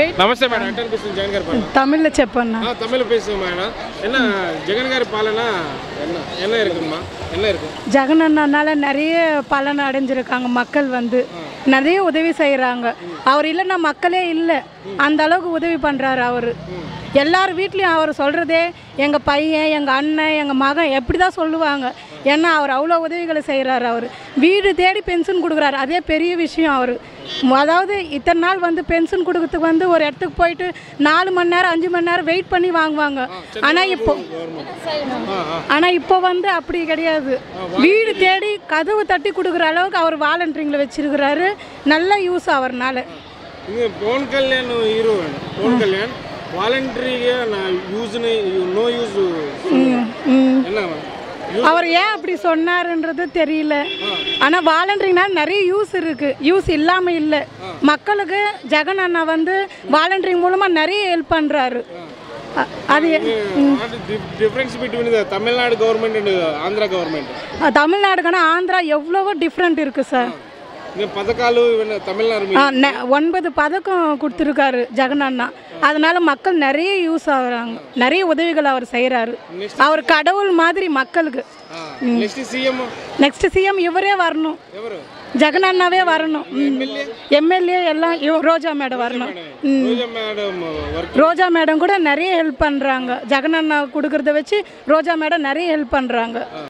నమస్తే మేడం అంటే అనిపిస్తుంది జగన్ గారి పాలన தமிழில் చెప్పన్నా ஆ தமிழ் பேசுங்க மேடம் என்ன ஜெகன் గారి பாலனா என்ன என்ன இருக்குமா என்ன இருக்கு ஜெகன் அண்ணானால நிறைய பலன் அடைஞ்சிருக்காங்க மக்கள் வந்து நிறைய உதவி செய்கிறாங்க அவர் இல்லைன்னா மக்களே இல்லை அந்த அளவுக்கு உதவி பண்ணுறாரு அவர் எல்லார் வீட்லேயும் அவர் சொல்கிறதே எங்கள் பையன் எங்கள் அண்ணன் எங்கள் மகன் எப்படி தான் சொல்லுவாங்க ஏன்னா அவர் அவ்வளோ உதவிகளை செய்கிறாரு அவர் வீடு தேடி பென்ஷன் கொடுக்குறாரு அதே பெரிய விஷயம் அவர் அதாவது இத்தனை நாள் வந்து பென்ஷன் கொடுக்கறதுக்கு வந்து ஒரு இடத்துக்கு போயிட்டு நாலு மணி நேரம் அஞ்சு மணி நேரம் வெயிட் பண்ணி வாங்குவாங்க ஆனால் இப்போ ஆனால் இப்போ வந்து அப்படி கிடையாது வீடு தேடி கதவு தட்டி கொடுக்குற அளவுக்கு அவர் வாலண்டரிங்கில் வச்சிருக்கிறாரு நல்ல யூஸ் அவர்னால இங்கே பவன் கல்யாண் ஹீரோ பவன் கல்யாண் வாலண்டரிగా నా యూజ్ని నో యూజ్ என்ன அவர் ஏன் அப்படி சொன்னாருன்றது தெரியல ஆனால் வாலண்டரிங்னால நிறைய யூஸ் இருக்குது யூஸ் இல்லாமல் இல்லை மக்களுக்கு ஜெகன் அண்ணா வந்து வாலண்டரிங் மூலமாக நிறைய ஹெல்ப் பண்ணுறாரு அது difference between Tamil Nadu government and Andhra government தமிழ்நாடுக்கான ஆந்திரா எவ்வளவோ டிஃப்ரெண்ட் இருக்குது சார் இங்கே பதக்காலு இவன தமிழ்நாடு ஆ, நெ- ஒன்பது பதக்கம் கொடுத்துருக்காரு ஜெகன் அண்ணா அதனால மக்கள் நிறைய யூஸ் ஆகுறாங்க நிறைய உதவிகள் அவர் செய்கிறாரு அவர் கடவுள் மாதிரி மக்களுக்கு நெக்ஸ்ட் சிஎம் நெக்ஸ்ட் சிஎம் இவரே வரணும் ఎవరు ஜெகன் அண்ணாவே வரணும் எம்எல்ஏ எல்லாம் இவ- ரோஜா மேடம் வரணும் ம். Roja madam work Roja madam கூட நிறைய ஹெல்ப் பண்ணுறாங்க ஜெகன் அண்ணா கொடுக்கறத வச்சு ரோஜா மேடம் நிறைய ஹெல்ப் பண்ணுறாங்க